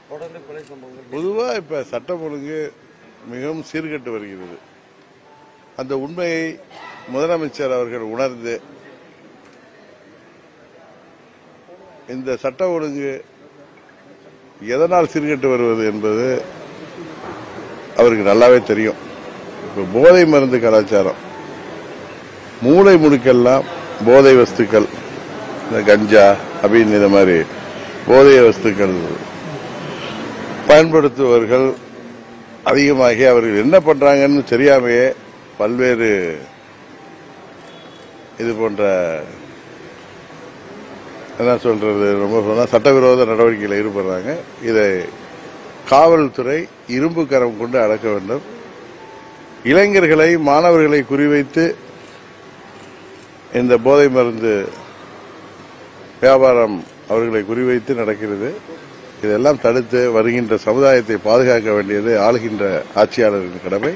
தொடர்ந்து கொலை சம்பவங்கள் பொதுவா இப்ப சட்டம் ஒழுங்கு மிகவும் சீர்கெட்டு வருகிறது அந்த உண்மையை முதலமைச்சர் அவர்கள் உணர்ந்து இந்த சட்ட ஒழுங்கு எதனால் சீர்கெட்டு வருவது என்பது அவருக்கு நல்லாவே தெரியும் இப்ப போதை மருந்து கலாச்சாரம் மூளை முடுக்கெல்லாம் போதை வஸ்துக்கள் இந்த கஞ்சா அப்படின்னு இந்த மாதிரி போதை வஸ்துக்கள் பயன்படுத்துபவர்கள் அதிகமாகி அவர்கள் என்ன பண்றாங்கன்னு தெரியாமையே பல்வேறு இது போன்ற என்ன சொல்றது ரொம்ப சொன்னா சட்டவிரோத நடவடிக்கையில் ஈடுபடுறாங்க இதை காவல்துறை இரும்பு கரம் கொண்டு அடக்க வேண்டும் இளைஞர்களை மாணவர்களை குறிவைத்து இந்த போதை மருந்து வியாபாரம் அவர்களை குறிவைத்து நடக்கிறது இதெல்லாம் தடுத்து வருகின்ற சமுதாயத்தை பாதுகாக்க வேண்டியது ஆளுகின்ற ஆட்சியாளரின் கடமை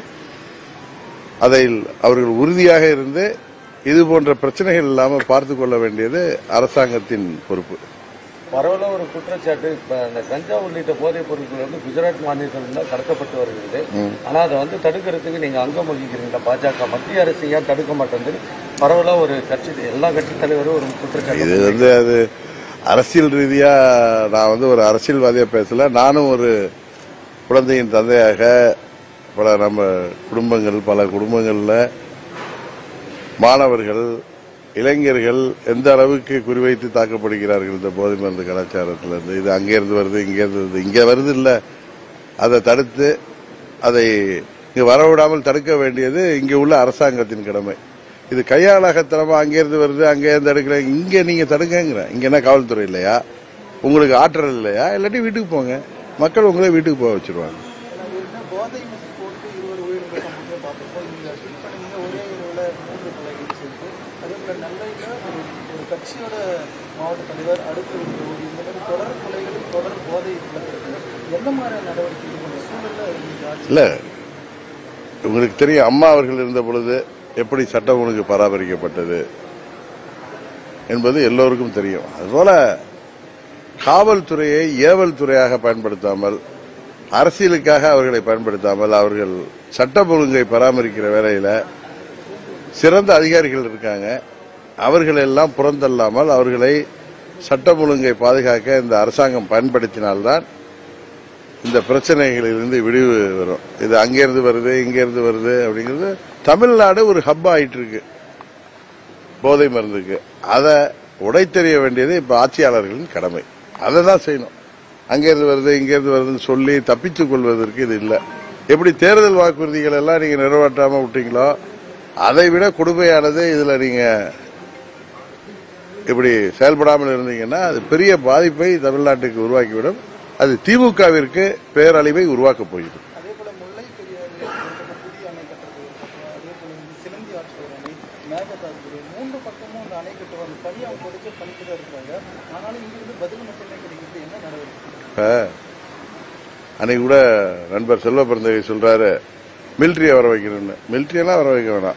அதில் அவர்கள் உறுதியாக இருந்து இது போன்ற பிரச்சனைகள் இல்லாமல் பார்த்துக் கொள்ள வேண்டியது அரசாங்கத்தின் பொறுப்பு பரவல ஒரு குற்றச்சாட்டு இப்ப இந்த கஞ்சா உள்ளிட்ட போதைப் பொருட்கள் வந்து குஜராத் மாநிலத்தில் தான் கடத்தப்பட்டு வருகிறது ஆனா அதை வந்து தடுக்கிறதுக்கு நீங்க அங்கம் வகிக்கிறீங்களா பாஜக மத்திய அரசு ஏன் தடுக்க மாட்டேங்குது பரவலா ஒரு கட்சி எல்லா கட்சி தலைவரும் ஒரு குற்றச்சாட்டு இது வந்து அது அரசியல் ரீதியா நான் வந்து ஒரு அரசியல்வாதியா பேசல நானும் ஒரு குழந்தையின் தந்தையாக பல நம்ம குடும்பங்கள் பல குடும்பங்கள்ல மாணவர்கள் இளைஞர்கள் எந்த அளவுக்கு குறிவைத்து தாக்கப்படுகிறார்கள் இந்த போதை மருந்து கலாச்சாரத்துல இருந்து இது அங்கே இருந்து வருது இங்க இருந்து வருது இங்க வருது இல்ல அதை தடுத்து அதை இங்க வரவிடாமல் தடுக்க வேண்டியது இங்க உள்ள அரசாங்கத்தின் கடமை இது கையாளகத்தனமா அங்கே இருந்து வருது அங்கே இருந்து எடுக்கல இங்க நீங்க தடுங்கங்கிற இங்க என்ன காவல்துறை இல்லையா உங்களுக்கு ஆற்றல் இல்லையா இல்லாட்டி வீட்டுக்கு போங்க மக்கள் உங்களே வீட்டுக்கு போக வச்சிருவாங்க என்ன போதை மருந்து போட்டு இருவர் உயிரிழந்த சம்பவத்தை பார்த்துருக்கோம் இங்க திருப்பணிங்க ஒரே இரவுல மூன்று கொலைகள் செய்து அதே போல நெல்லையில ஒரு ஒரு கட்சியோட மாவட்ட தலைவர் அடுத்த ஒரு தொகுதி இந்த மாதிரி தொடர் கொலைகள் தொடர் போதை வளர்க்குறது எந்த மாதிரியான நடவடிக்கைகள் இந்த சூழல்ல இந்த ஆட்சி இல்ல உங்களுக்கு தெரியும் அம்மா அவர்கள் இருந்த பொழுது எப்படி சட்டம் ஒழுங்கு பராமரிக்கப்பட்டது என்பது எல்லோருக்கும் தெரியும் அதுபோல காவல்துறையை ஏவல் துறையாக பயன்படுத்தாமல் அரசியலுக்காக அவர்களை பயன்படுத்தாமல் அவர்கள் சட்டம் ஒழுங்கை பராமரிக்கிற வேலையில சிறந்த அதிகாரிகள் இருக்காங்க அவர்கள் எல்லாம் புறந்தள்ளாமல் அவர்களை சட்டம் ஒழுங்கை பாதுகாக்க இந்த அரசாங்கம் பயன்படுத்தினால்தான் இந்த பிரச்சனைகளிலிருந்து விடிவு வரும் இது அங்கிருந்து வருது இங்கிருந்து வருது அப்படிங்கிறது தமிழ்நாடு ஒரு ஹப் ஆயிட்டு இருக்கு போதை மருந்துக்கு அதை உடைத்தெறிய வேண்டியது இப்ப ஆட்சியாளர்களின் கடமை அதை தான் செய்யணும் அங்கிருந்து வருது இங்கிருந்து வருதுன்னு சொல்லி தப்பித்துக் கொள்வதற்கு இது இல்லை எப்படி தேர்தல் வாக்குறுதிகள் எல்லாம் நீங்க நிறைவேற்றாம விட்டீங்களோ அதை விட கொடுமையானது இதுல நீங்க இப்படி செயல்படாமல் இருந்தீங்கன்னா அது பெரிய பாதிப்பை தமிழ்நாட்டுக்கு உருவாக்கிவிடும் அது திமுகவிற்கு பேரழிவை உருவாக்கப் போகிறது அதே போல முல்லை பெரியாறு இந்த புதிய அணை கட்டுறது அதே போல வந்து சிலந்தி ஆற்றல் அணை மேகதாதுரை மூன்று பக்கமும் அந்த அணை கட்டுவாங்க பணி அவங்க கொடுத்து பண்ணிட்டு தான் இருக்கிறாங்க ஆனாலும் இங்கிருந்து பதில் மட்டுமே கிடைக்கிறது என்ன நடவடிக்கை இப்ப அன்னைக்கு கூட நண்பர் செல்வ பிறந்தகை சொல்றாரு மிலிட்ரியை வர வைக்கணும்னு மிலிட்ரியெல்லாம் வர வைக்க வேணாம்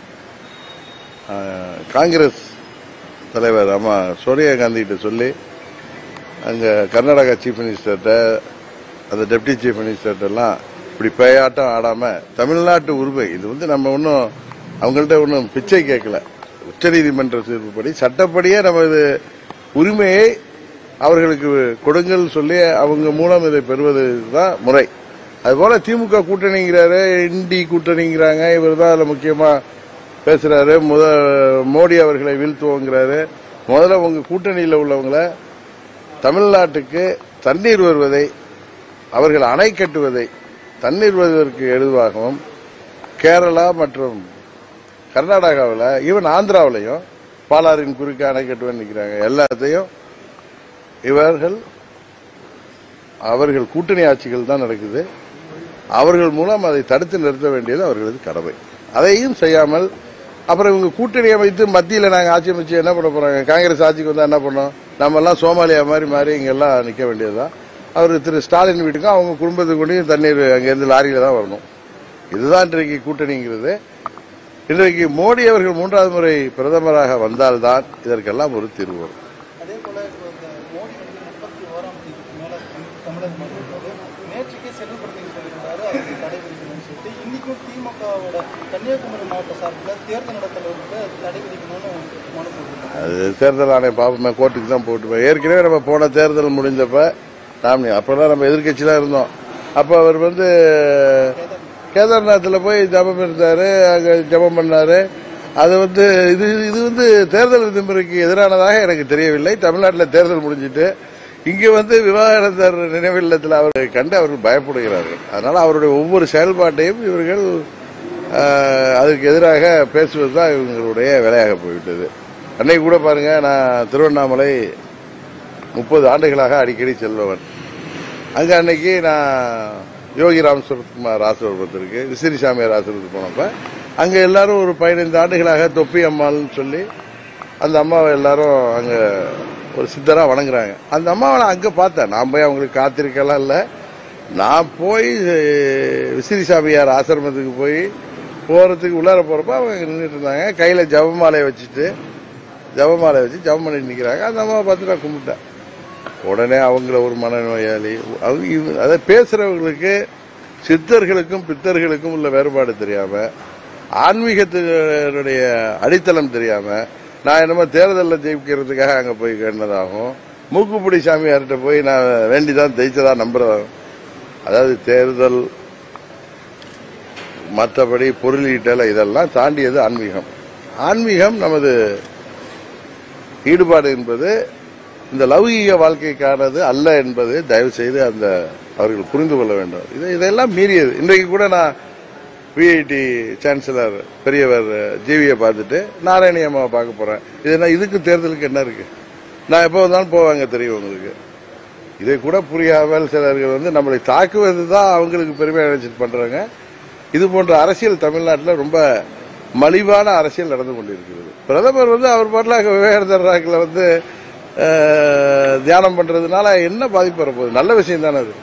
ஆஹ், காங்கிரஸ் தலைவர் ஆமா சோனியா காந்தி கிட்ட சொல்லி அங்க கர்நாடகா சீஃப் மினிஸ்டர்கிட்ட அந்த டெப்டி சீஃப் மினிஸ்டர்கிட்ட எல்லாம் இப்படி பேயாட்டம் ஆடாம தமிழ்நாட்டு உரிமை இது வந்து நம்ம ஒன்றும் அவங்கள்ட்ட ஒன்றும் பிச்சை கேட்கல உச்சநீதிமன்ற தீர்ப்புப்படி சட்டப்படியே நம்ம இது உரிமையை அவர்களுக்கு கொடுங்கள் சொல்லி அவங்க மூலம் இதை பெறுவது தான் முறை அதுபோல திமுக கூட்டணிங்கிறாரு இண்டி கூட்டணிங்கிறாங்க இவர் தான் அதில் முக்கியமா பேசுறாரு முத மோடி அவர்களை வீழ்த்துவோங்கிறாரு முதல்ல உங்க கூட்டணியில் உள்ளவங்களை தமிழ்நாட்டுக்கு தண்ணீர் வருவதை அவர்கள் அணை கட்டுவதை தண்ணீர் வருவதற்கு எதுவாகவும் கேரளா மற்றும் கர்நாடகாவில் ஈவன் ஆந்திராவிலையும் பாலாறின் குறுக்க அணை கட்டுவேன்னு நிற்கிறாங்க எல்லாத்தையும் இவர்கள் அவர்கள் கூட்டணி ஆட்சிகள் தான் நடக்குது அவர்கள் மூலம் அதை தடுத்து நிறுத்த வேண்டியது அவர்களது கடமை அதையும் செய்யாமல் அப்புறம் இவங்க கூட்டணி அமைத்து மத்தியில் நாங்கள் ஆட்சி அமைச்சு என்ன பண்ண போறாங்க காங்கிரஸ் ஆட்சிக்கு வந்தா என்ன பண்ணோம் நம்ம எல்லாம் சோமாலியா மாதிரி மாறி இங்கெல்லாம் நிற்க வேண்டியதுதான் அவர் திரு ஸ்டாலின் வீட்டுக்கும் அவங்க குடும்பத்துக்கு கொண்டு தண்ணீர் அங்கேருந்து லாரியில தான் வரணும் இதுதான் இன்றைக்கு கூட்டணிங்கிறது இன்றைக்கு மோடி அவர்கள் மூன்றாவது முறை பிரதமராக வந்தால்தான் இதற்கெல்லாம் ஒரு தீர்வு வரும் அதே போல இப்போ இந்த மோடி வந்து முப்பத்தி ஓராம் தேதிக்கு மேல வந்து தமிழக மக்களுக்கு நேற்றுக்கே செல்வப்படுத்தி சொல்லியிருந்தாரு அதுக்கு தடை விதிக்கணும்னு சொல்லிட்டு இன்னைக்கும் திமுகவோட கன்னியாகுமரி மாவட்ட சார்பில் தேர்தல் நடத்துறவருக்கு தடை விதிக்கணும்னு மனு போட்டிருக்காங்க அது தேர்தல் ஆணையம் பார்ப்போமே கோர்ட்டுக்கு தான் போட்டுப்போம் ஏற்கனவே நம்ம போன தேர்தல் முடிஞ்சப்ப நாம் அப்போல்லாம் நம்ம எதிர்க்கட்சியில இருந்தோம் அப்போ அவர் வந்து கேதார்நாத்தில் போய் ஜபம் இருந்தாரு அங்கே ஜபம் பண்ணாரு அது வந்து இது இது வந்து தேர்தல் விதிமுறைக்கு எதிரானதாக எனக்கு தெரியவில்லை தமிழ்நாட்டில் தேர்தல் முடிஞ்சிட்டு இங்கே வந்து விவாகரத்தர் நினைவில்லத்தில் அவரை கண்டு அவர்கள் பயப்படுகிறார்கள் அதனால அவருடைய ஒவ்வொரு செயல்பாட்டையும் இவர்கள் ஆஹ், அதுக்கு எதிராக பேசுவது தான் இவங்களுடைய வேலையாக போய்விட்டது அன்னைக்கு கூட பாருங்க நான் திருவண்ணாமலை முப்பது ஆண்டுகளாக அடிக்கடி செல்பவன் அங்க அன்னைக்கு நான் யோகி ராம் சுரத்குமார் ஆசிரமத்திற்கு விசிறி சாமியார் ஆசிரமத்துக்கு போனப்ப அங்க எல்லாரும் ஒரு பதினைந்து ஆண்டுகளாக தொப்பி அம்மாள்னு சொல்லி அந்த அம்மாவை எல்லாரும் அங்க ஒரு சித்தரா வணங்குறாங்க அந்த அம்மாவை நான் அங்க பார்த்தேன் நான் போய் அவங்களுக்கு காத்திருக்கலாம் இல்ல நான் போய் அஹ், விசிறி சாமியார் ஆசிரமத்துக்கு போய் போறதுக்கு உள்ளார போறப்ப அவங்க நின்றுட்டு இருந்தாங்க கையில ஜபமாலையை வச்சுட்டு ஜபமாலை வச்சு ஜபம் பண்ணிட்டு நிக்கிறாங்க அந்த அம்மாவை பார்த்து நான் கும்பிட்டேன் உடனே அவங்கள ஒரு மனநோயாளி அவங்க இவங்க- அதாவது பேசுறவங்களுக்கு சித்தர்களுக்கும் பித்தர்களுக்கும் உள்ள வேறுபாடு தெரியாம ஆன்மீகத்தினுடைய அடித்தளம் தெரியாம நான் என்னமோ தேர்தலில் ஜெயிக்கிறதுக்காக அங்க போய் கேட்டதாகும் மூக்குப்பிடி சாமியார்கிட்ட போய் நான் வேண்டிதான் ஜெயிச்சதா நம்புறதாகும் அதாவது தேர்தல் மற்றபடி பொருளீட்டல் இதெல்லாம் தாண்டியது ஆன்மீகம் ஆன்மீகம் நமது ஈடுபாடு என்பது இந்த லௌகீக வாழ்க்கைக்கானது அல்ல என்பது தயவு செய்து அந்த அவர்கள் புரிந்து கொள்ள வேண்டும் இது இதெல்லாம் மீறியது இன்றைக்கு கூட நான் விஐடி சான்சலர் பெரியவர் ஜிவியை பார்த்துட்டு நாராயணி அம்மாவை பார்க்க போறேன் இது என்ன இதுக்கு தேர்தலுக்கு என்ன இருக்கு நான் எப்போ வந்தாலும் போவாங்க தெரியும் உங்களுக்கு இதை கூட புரியாமல் சிலர்கள் வந்து நம்மளை தாக்குவது தான் அவங்களுக்கு பெருமை நினைச்சிட்டு பண்றாங்க இது போன்ற அரசியல் தமிழ்நாட்டில் ரொம்ப மலிவான அரசியல் நடந்து கொண்டிருக்கிறது பிரதமர் வந்து அவர் பாட்டில் அங்கே விவேகானந்தர் ராக்கில் வந்து அஹ், தியானம் பண்றதுனால என்ன பாதிப்பு வரப்போகுது நல்ல விஷயம் தானே அது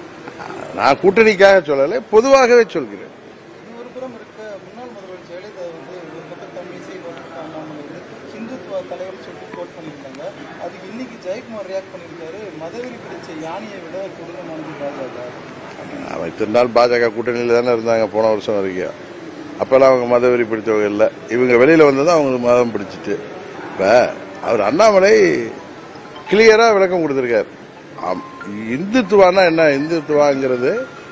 நான் கூட்டணிக்காக சொல்லலை பொதுவாகவே சொல்கிறேன் இது ஒரு புறம் இருக்க முன்னாள் முதல்வர் ஜெயலலிதா வந்து ஒரு பக்கம் தமிழிசை அண்ணாமலை வந்து ஹிந்துத்துவ தலைவர் சொல்லிட்டு கோட் பண்ணியிருக்காங்க அதுக்கு இன்னைக்கு ஜெயக்குமார் ரியாக்ட் பண்ணியிருக்காரு மதவெறி பிடிச்ச யானையை விட கொடூரமானது பாஜக அவன் இத்தனை நாள் பாஜக கூட்டணியில் தானே இருந்தாங்க போன வருஷம் வரைக்கும் அப்பெல்லாம் அவங்க மதவெறி பிடிச்சவங்க இல்லை இவங்க வெளியில வந்ததும் அவங்க மதம் பிடிச்சிட்டு இப்ப அவர் அண்ணாமலை கிளியரா விளக்கம் கொடுத்திருக்காரு ஆம், இந்துத்துவானா என்ன இந்துத்துவாங்கிறது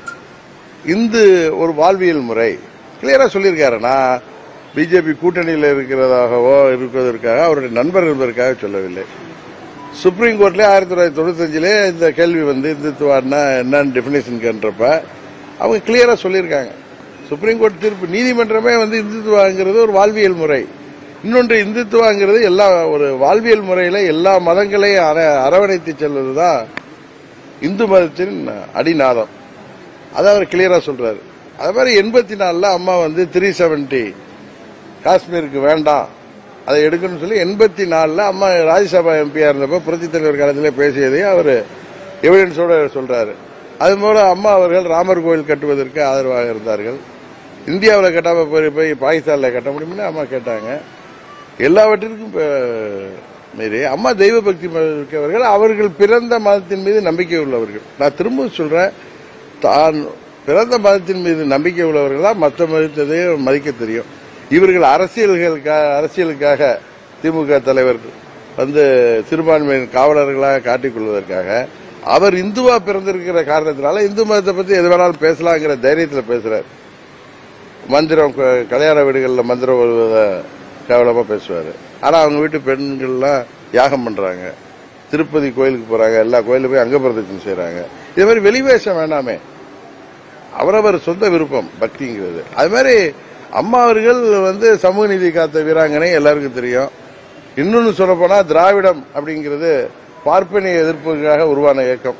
இந்து ஒரு வாழ்வியல் முறை கிளியரா சொல்லியிருக்காரு நான் பிஜேபி கூட்டணியில் இருக்கிறதாகவோ இருப்பதற்காக அவருடைய நண்பர் என்பதற்காக சொல்லவில்லை சுப்ரீம் கோர்ட்ல ஆயிரத்தி தொள்ளாயிரத்தி தொண்ணூத்தஞ்சிலே இந்த கேள்வி வந்து இந்துத்துவான்னா என்னன்னு டெபினேஷன் கேன்றப்ப அவங்க கிளியரா சொல்லியிருக்காங்க சுப்ரீம் கோர்ட் தீர்ப்பு நீதிமன்றமே வந்து இந்துத்துவாங்கிறது ஒரு வாழ்வியல் முறை இன்னொன்று இந்துத்துவாங்கிறது எல்லா ஒரு வாழ்வியல் முறையில எல்லா மதங்களையும் அர- அரவணைத்து செல்வதுதான் இந்து மதத்தின் அடிநாதம் அதை அவர் கிளியரா சொல்றாரு அது மாதிரி எண்பத்தி நாலுல அம்மா வந்து த்ரீ செவன்டி காஷ்மீருக்கு வேண்டாம் அதை எடுக்கணும்னு சொல்லி எண்பத்தி நாலுல அம்மா ராஜ்யசபா எம்பியா இருந்தப்ப புரட்சி தலைவர் காலத்தில் பேசியதை அவர் எவிடன்ஸோட சொல்றாரு அது போல அம்மா அவர்கள் ராமர் கோயில் கட்டுவதற்கு ஆதரவாக இருந்தார்கள் இந்தியாவில் கட்டாம போய் போய் பாகிஸ்தானில் கட்ட முடியும்னு அம்மா கேட்டாங்க எல்லாவற்றிற்கும் ப- மீறி அம்மா தெய்வ பக்தி இருக்கவர்கள் அவர்கள் பிறந்த மதத்தின் மீது நம்பிக்கை உள்ளவர்கள் நான் திரும்ப சொல்றேன் தான் பிறந்த மதத்தின் மீது நம்பிக்கை உள்ளவர்களா மற்ற மதத்தையும் மதிக்க தெரியும் இவர்கள் அரசியல்களுக்காக அரசியலுக்காக திமுக தலைவர் வந்து சிறுபான்மையின் காவலர்களாக காட்டிக் கொள்வதற்காக அவர் இந்துவா பிறந்திருக்கிற காரணத்தினால இந்து மதத்தை பத்தி எது வேணாலும் பேசலாங்கிற தைரியத்தில் பேசுறார் மந்திரம் க- கல்யாண வீடுகளில் மந்திரம் வருவத கேவலமா பேசுவாரு ஆனா அவங்க வீட்டு பெண்கள்லாம் யாகம் பண்றாங்க திருப்பதி கோயிலுக்கு போறாங்க எல்லா கோயிலும் போய் அங்க பிரதட்சணம் செய்றாங்க இது மாதிரி வெளிவேஷம் வேண்டாமே அவரவர் சொந்த விருப்பம் பக்திங்கிறது அது மாதிரி அம்மா அவர்கள் வந்து சமூக நீதி காத்த வீராங்கனை எல்லாருக்கும் தெரியும் இன்னொன்னு சொல்ல போனா திராவிடம் அப்படிங்கிறது பார்ப்பனிய எதிர்ப்புக்காக உருவான இயக்கம்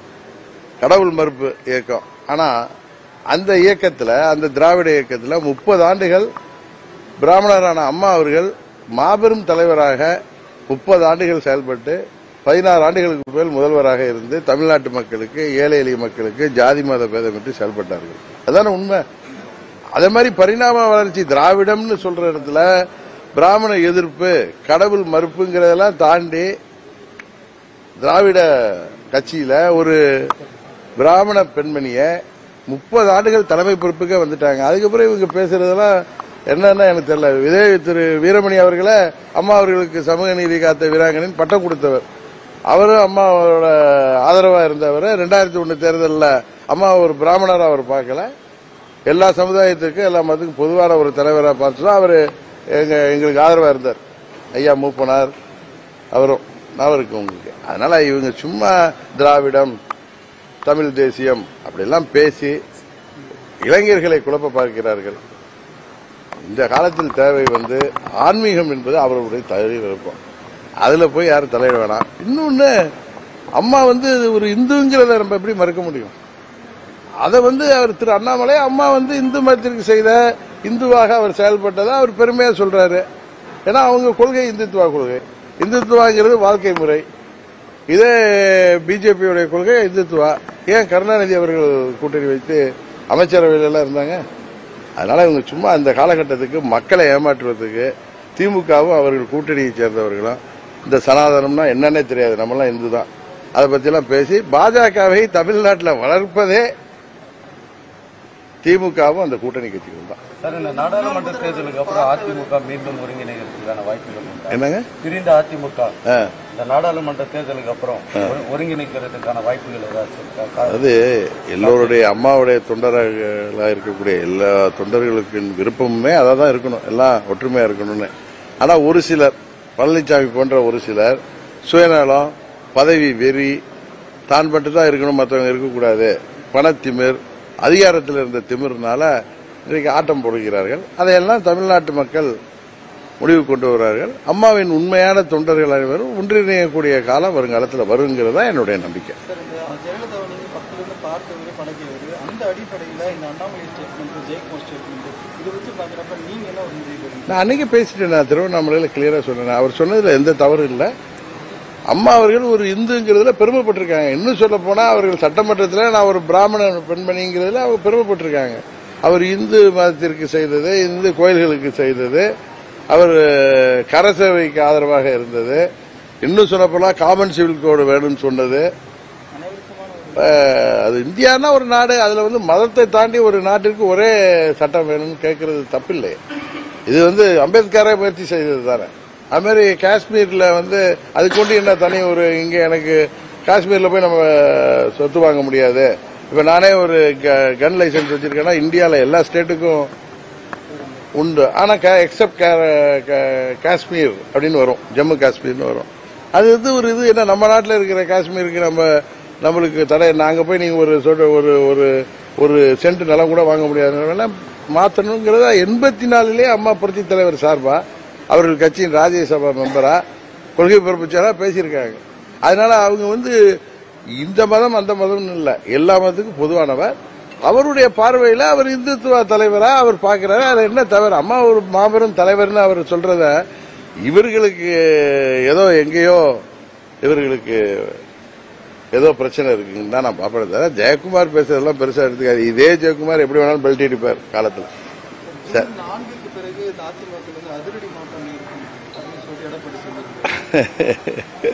கடவுள் மறுப்பு இயக்கம் ஆனா அந்த இயக்கத்துல அந்த திராவிட இயக்கத்துல முப்பது ஆண்டுகள் பிராமணரான அம்மா அவர்கள் மாபெரும் தலைவராக முப்பது ஆண்டுகள் செயல்பட்டு பதினாறு ஆண்டுகளுக்கு மேல் முதல்வராக இருந்து தமிழ்நாட்டு மக்களுக்கு ஏழை எளிய மக்களுக்கு ஜாதி மத பேதமின்றி செயல்பட்டார்கள் அதான உண்மை அதே மாதிரி பரிணாம வளர்ச்சி திராவிடம்னு சொல்ற இடத்துல பிராமண எதிர்ப்பு கடவுள் மறுப்புங்கிறதெல்லாம் தாண்டி திராவிட கட்சியில ஒரு பிராமண பெண்மணிய முப்பது ஆண்டுகள் தலைமை பொறுப்புக்கே வந்துட்டாங்க அதுக்கப்புறம் இவங்க பேசுறதெல்லாம் என்னன்னா எனக்கு தெரியல இதே திரு வீரமணி அவர்களை அம்மா அவர்களுக்கு சமூக நீதி காத்த வீராங்கனின் பட்டம் கொடுத்தவர் அவரும் அம்மாவோட ஆதரவா இருந்தவர் ரெண்டாயிரத்தி ஒண்ணு தேர்தலில் அம்மா ஒரு பிராமணரா அவர் பார்க்கல எல்லா சமுதாயத்துக்கும் எல்லா மதத்துக்கும் பொதுவான ஒரு தலைவராக பார்த்துதான் அவர் எங்க எங்களுக்கு ஆதரவா இருந்தார் ஐயா மூப்பனார் அவரும் நான் இருக்கு உங்களுக்கு அதனால இவங்க சும்மா திராவிடம் தமிழ் தேசியம் அப்படிலாம் பேசி இளைஞர்களை குழப்ப பார்க்கிறார்கள் இந்த காலத்தில் தேவை வந்து ஆன்மீகம் என்பது அவர்களுடைய தகுதி விருப்பம் அதுல போய் யாரும் தலையிட வேணாம் இன்னொன்னு அம்மா வந்து ஒரு இந்துங்கிறத நம்ம எப்படி மறுக்க முடியும் அதை வந்து அவர் திரு அண்ணாமலை அம்மா வந்து இந்து மதத்திற்கு செய்த இந்துவாக அவர் செயல்பட்டதை அவர் பெருமையா சொல்றாரு ஏன்னா அவங்க கொள்கை இந்துத்துவா கொள்கை இந்துத்துவாங்கிறது வாழ்க்கை முறை இதே பிஜேபியுடைய கொள்கை இந்துத்துவா ஏன் கருணாநிதி அவர்கள் கூட்டணி வைத்து அமைச்சரவையில் எல்லாம் இருந்தாங்க அதனால இவங்க சும்மா அந்த காலகட்டத்துக்கு மக்களை ஏமாற்றுவதற்கு திமுகவும் அவர்கள் கூட்டணியை சேர்ந்தவர்களும் இந்த சனாதனம்னா என்னன்னே தெரியாது நம்மலாம் இந்து தான் அதை பற்றிலாம் பேசி பாஜகவை தமிழ்நாட்டில் வளர்ப்பதே திமுகவும் அந்த கூட்டணி கட்சிகள் தான் சார் இந்த நாடாளுமன்ற தேர்தலுக்கு அப்புறம் அதிமுக மீண்டும் ஒருங்கிணைக்கிறதுக்கான வாய்ப்புகள் உண்டா என்னங்க பிரிந்த அதிமுக ஆ. இந்த நாடாளுமன்ற தேர்தலுக்கு அப்புறம் ஒரு- ஒருங்கிணைக்கிறதுக்கான வாய்ப்புகள் ஏதாச்சும் இருக்கா கா- அது எல்லோருடைய அம்மாவுடைய தொண்டர்களாக இருக்கக்கூடிய எல்லா தொண்டர்களுக்கு விருப்பமுமே அதை தான் இருக்கணும் எல்லாம் ஒற்றுமையா இருக்கணும்னு ஆனா ஒரு சிலர் பழனிசாமி போன்ற ஒரு சிலர் சுயநலம் பதவி வெறி தான் மட்டும் தான் இருக்கணும் மற்றவங்க இருக்கக்கூடாது பணத்திமிர் அதிகாரத்தில் இருந்த திமிர்னால இன்றைக்கு ஆட்டம் போடுகிறார்கள் அதையெல்லாம் தமிழ்நாட்டு மக்கள் முடிவு கொண்டு வருவார்கள் அம்மாவின் உண்மையான தொண்டர்கள் அனைவரும் ஒன்றிணையக்கூடிய காலம் வருங்காலத்தில் வருங்கிறதா என்னுடைய நம்பிக்கை சார் இந்த ஜெயலலிதாவை நீங்க பக்கத்துல பார்த்தவர் பழகியவர் அந்த அடிப்படையில இந்த அண்ணாமலை ஸ்டேட்மெண்ட் ஜெயக்குமார் ஸ்டேட்மெண்ட் இதை வச்சு பாக்குறப்ப நீங்க என்ன ஒரு முடிவு எடுக்கணும்? நான் அன்னைக்கு பேசிட்டேன் நான் திருவண்ணாமலையில் கிளியரா சொன்னேன் அவர் சொன்னதுல எந்த தவறு இல்லை அம்மா அவர்கள் ஒரு இந்துங்கிறதுல பெருமைப்பட்டிருக்காங்க இன்னும் சொல்ல போனா அவர்கள் சட்டமன்றத்தில் நான் ஒரு பிராமண பெண்மணிங்கிறதுல அவங்க பெருமைப்பட்டிருக்காங்க அவர் இந்து மதத்திற்கு செய்தது இந்து கோயில்களுக்கு செய்தது அவர் கரசேவைக்கு ஆதரவாக இருந்தது இன்னும் சொல்ல போனா காமன் சிவில் கோடு வேணும்னு சொன்னது அனைவருக்குமான ஒரு அஹ், அது இந்தியான்னா ஒரு நாடு அதுல வந்து மதத்தை தாண்டி ஒரு நாட்டிற்கு ஒரே சட்டம் வேணும்னு கேட்கறது தப்பில்லை இது வந்து அம்பேத்கரே முயற்சி செய்தது தானே அது மாதிரி காஷ்மீர்ல வந்து அது கொண்டு என்ன தனி ஒரு இங்க எனக்கு காஷ்மீர்ல போய் நம்ம சொத்து வாங்க முடியாது இப்ப நானே ஒரு கன் லைசன்ஸ் வச்சிருக்கேன்னா இந்தியால எல்லா ஸ்டேட்டுக்கும் உண்டு ஆனா எக்ஸப்ட் காஷ்மீர் அப்படின்னு வரும் ஜம்மு காஷ்மீர்னு வரும் அது வந்து ஒரு இது என்ன நம்ம நாட்டில் இருக்கிற காஷ்மீருக்கு நம்ம நம்மளுக்கு தடை நாங்க போய் நீங்க ஒரு சொல்ற ஒரு ஒரு ஒரு சென்ட் நிலம் கூட வாங்க முடியாது மாத்தணுங்கிறத எண்பத்தி நாலுலயே அம்மா புரட்சி தலைவர் சார்பா அவர்கள் கட்சியின் ராஜ்யசபா மெம்பரா கொள்கை பிறப்பிச்சாரா பேசியிருக்காங்க அதனால அவங்க வந்து இந்த மதம் அந்த மதம்னு இல்ல எல்லா மதத்துக்கும் பொதுவானவர் அவருடைய பார்வையில அவர் இந்துத்துவ தலைவரா அவர் பார்க்கிறாரு அது என்ன தவறு அம்மா ஒரு மாபெரும் தலைவர்னு அவர் சொல்றத இவர்களுக்கு ஏதோ எங்கேயோ இவர்களுக்கு ஏதோ பிரச்சனை இருக்குன்னு தான் நான் பார்ப்பேன் தவிர ஜெயக்குமார் பேசுறதெல்லாம் பெருசா எடுத்துக்காது இதே ஜெயக்குமார் எப்படி வேணாலும் பெல்ட் அடிப்பார் காலத்துல சரி. ஜூன் நான்குக்கு பிறகு இந்த அதிமுக வந்து அதிரடி மாற்றம் இருக்கும் அப்படின்னு சொல்லி எடப்பாடி சொல்லியிருக்காரு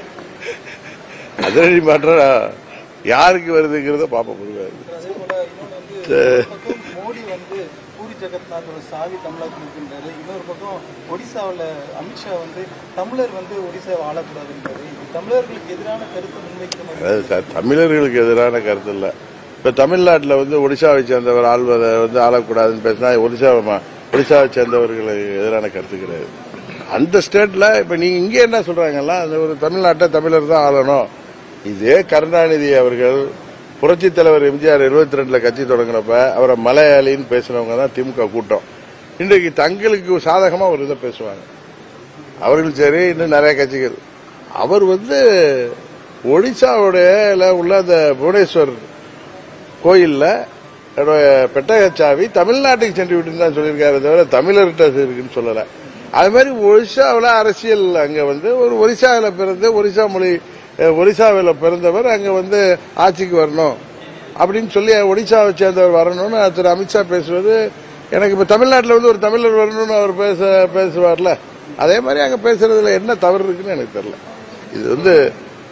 அதிரடி மாற்றம் யாருக்கு வருதுங்கிறத பார்ப்போம் முடியாது அதே போல இன்னொன்று வந்து ஒரு பக்கம் மோடி வந்து பூரி ஜெகநாதோட சாவி தமிழகத்தில் இருக்கின்றாரு இன்னொரு பக்கம் ஒடிசாவில் அமித்ஷா வந்து தமிழர் வந்து ஒடிசாவை ஆளக்கூடாதுன்றாரு இது தமிழர்களுக்கு எதிரான கருத்தை முன்வைக்கிற மாதிரி அதாவது த- தமிழர்களுக்கு எதிரான கருத்து இல்ல இப்ப தமிழ்நாட்டில் வந்து ஒடிசாவை சேர்ந்தவர் ஆள்வதை வந்து ஆளக்கூடாதுன்னு பேசினா ஒடிசா ஒடிசாவை சேர்ந்தவர்களுக்கு எதிரான கருத்து கிடையாது அந்த ஸ்டேட்ல இப்ப நீங்க இங்க என்ன சொல்றாங்கல்ல அந்த ஒரு தமிழ்நாட்டை தமிழர் தான் ஆளணும் இதே கருணாநிதி அவர்கள் புரட்சி தலைவர் எம்ஜிஆர் இருபத்தி ரெண்டுல கட்சி தொடங்கினப்ப அவரை மலையாளின்னு பேசினவங்க தான் திமுக கூட்டம் இன்றைக்கு தங்களுக்கு சாதகமா ஒரு இதை பேசுவாங்க அவர்கள் சரி இன்னும் நிறைய கட்சிகள் அவர் வந்து ஒடிசாவுடைய ல உள்ள அந்த புவனேஸ்வர் கோயில்ல என்னுடைய பெட்டகச்சாவி தமிழ்நாட்டுக்கு சென்று விட்டுன்னு தான் சொல்லியிருக்காரு தவிர தமிழர்கிட்ட இருக்குன்னு சொல்லல அது மாதிரி ஒரிசாவில் அரசியல் அங்க வந்து ஒரு ஒரிசாவில் பிறந்து ஒரிசா மொழி அஹ், ஒரிசாவில் பிறந்தவர் அங்க வந்து ஆட்சிக்கு வரணும் அப்படின்னு சொல்லி ஒடிசாவை சேர்ந்தவர் வரணும்னு திரு அமித்ஷா பேசுவது எனக்கு இப்ப தமிழ்நாட்டில் வந்து ஒரு தமிழர் வரணும்னு அவர் பேச பேசுவார்ல அதே மாதிரி அங்க பேசுறதுல என்ன தவறு இருக்குன்னு எனக்கு தெரியல இது வந்து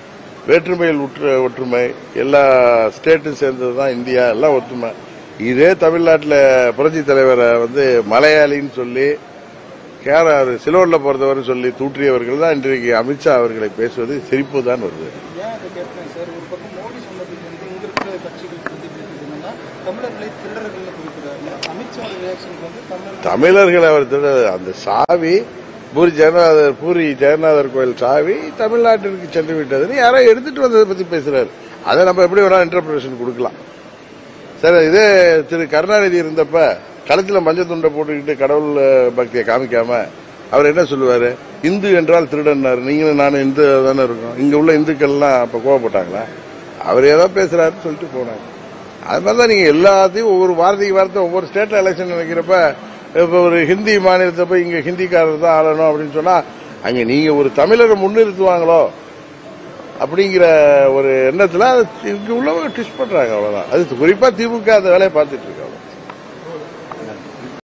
வேற்றுமையில் உற்று ஒற்றுமை எல்லா ஸ்டேட்டும் சேர்ந்தது தான் இந்தியா எல்லாம் ஒற்றுமை இதே தமிழ்நாட்டில் புரட்சி தலைவரை வந்து மலையாளின்னு சொல்லி கேர சிலோன்ல போறதவரை சொல்லி தூற்றியவர்கள் தான் இன்றைக்கு அமித்ஷா அவர்களை பேசுவது சிரிப்பு தான் வருது ஏன் அதை கேட்பேன் சார் ஒரு பக்கம் மோடி சொன்னதுக்கு வந்து இங்க இருக்கிற கட்சிகளுக்கு வந்து கேட்டது என்னன்னா தமிழர்களை திருடர்கள்னு குறிக்கிறாரு அமித்ஷா ரியாக்ஷனுக்கு வந்து தமிழர் தமிழர்கள் அவர் திரு அந்த சாவி பூரி ஜெகநாதர் பூரி ஜெகநாதர் கோயில் சாவி தமிழ்நாட்டிற்கு சென்று விட்டதுன்னு யாரோ எடுத்துட்டு வந்ததை பத்தி பேசுறாரு அதை நம்ம எப்படி வேணா இன்டர்பிரேஷன் கொடுக்கலாம் சரி இதே திரு கருணாநிதி இருந்தப்ப கழுத்துல மஞ்சள் துண்டை போட்டுக்கிட்டு கடவுள் பக்தியை காமிக்காம அவர் என்ன சொல்லுவாரு இந்து என்றால் திருடன்னாரு நீங்களும் நானும் இந்து தானே இருக்கோம் இங்க உள்ள இந்துக்கள்லாம் அப்ப கோவப்பட்டாங்களா அவர் ஏதோ பேசுறாருன்னு சொல்லிட்டு போனாங்க அது மாதிரி தான் நீங்க எல்லாத்தையும் ஒவ்வொரு வார்த்தைக்கு வார்த்தை ஒவ்வொரு ஸ்டேட்ல எலெக்ஷன் நினைக்கிறப்ப இப்ப ஒரு ஹிந்தி மாநிலத்தை போய் இங்க ஹிந்திக்காரர் தான் ஆளணும் அப்படின்னு சொன்னா அங்க நீங்க ஒரு தமிழரை முன்னிறுத்துவாங்களோ அப்படிங்கிற ஒரு எண்ணத்துல அது இங்க உள்ளவங்க ட்விஸ்ட் பண்றாங்க அவ்வளவுதான் அது குறிப்பா திமுக அந்த வேலையை பார்த்துட்டு இருக்காங்க